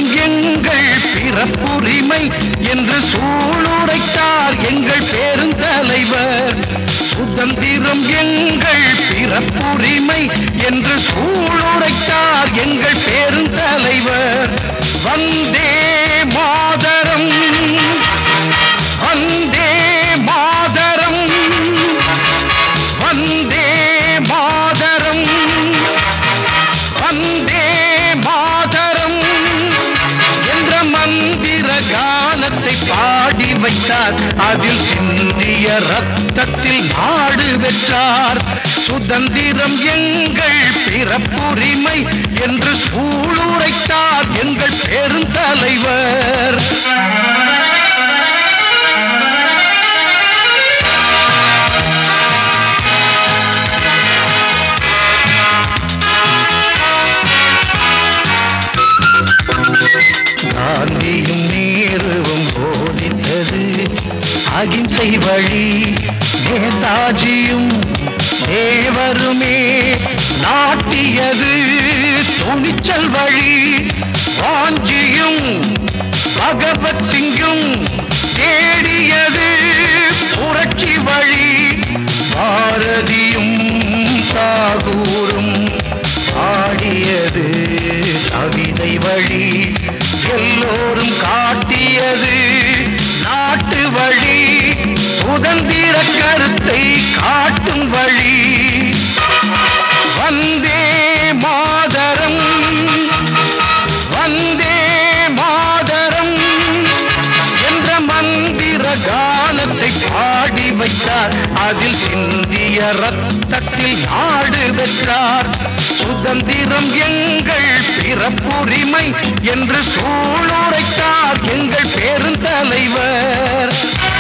சுதந்திரம் எங்கள் பிறப்புரிமை என்று சூளுரைத்தார் எங்கள் பெருந்தலைவர் சுதந்திரம் எங்கள் பிறப்புரிமை என்று சூளுரைத்தார் எங்கள் பெருந்தலைவர் வந்தே மாதரம் வந்தே மாதரம் வந்தே மாதரம் வந்தே மாதரம் என்ற மந்திர கானத்தை பாடி வைத்தார் அதில் சிந்திய ரத்தத்தில் நாடு வென்றார் சுதந்திரம் எங்கள் பிறப்புரிமை என்று சூளுரைத்தார் எங்கள் பெருந்தலைவர் காந்தியும் நேருவும் போதித்தது அகிம்சை வழி நேதாஜியும் தேவருமே நாட்டியது துணிச்சல் வழி வாஞ்சியும் பகவத் சிங்கும் தேடியது புரட்சி வழி பாரதியும் தாகூரும் ஆடியது கவிதை வழி எல்லோரும் காட்டியது நாட்டு வழி சுதந்திர கருத்தை காட்டும் வழி வந்தே மாதரம் வந்தே மாதரம் என்ற மந்திர கானத்தை பாடி வைத்தார் அதில் சிந்திய ரத்தத்தில் நாடு வென்றார் சுதந்திரம் எங்கள் பிறப்புரிமை என்று சூளுரைத்தார் எங்கள் பெருந்தலைவர்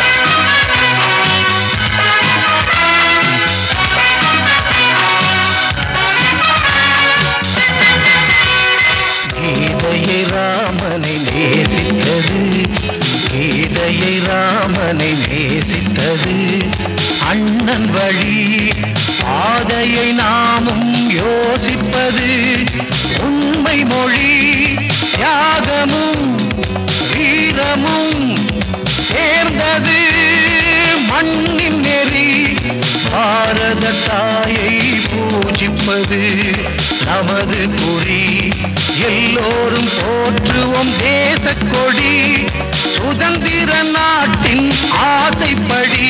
கீதையை ராமனை நேசித்தது கீதையை ராமனை நேசித்தது அண்ணன் வழி பாதையை நாமும் யோசிப்பது உண்மை மொழி தியாகமும் வீரமும் சேர்ந்தது மண்ணின் நெறி பாரத தாயை பூஜிப்பது நமது குறி எல்லோரும் போற்றுவோம் தேச கொடி சுதந்திர நாட்டின் ஆசைப்படி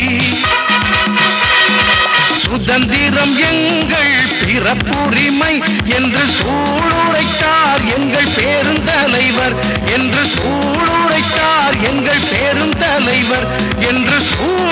சுதந்திரம் எங்கள் பிறப்புரிமை என்று சூளுரைத்தார் எங்கள் பெருந்தலைவர் என்று சூளுரைத்தார் எங்கள் பெருந்தலைவர் என்று சூ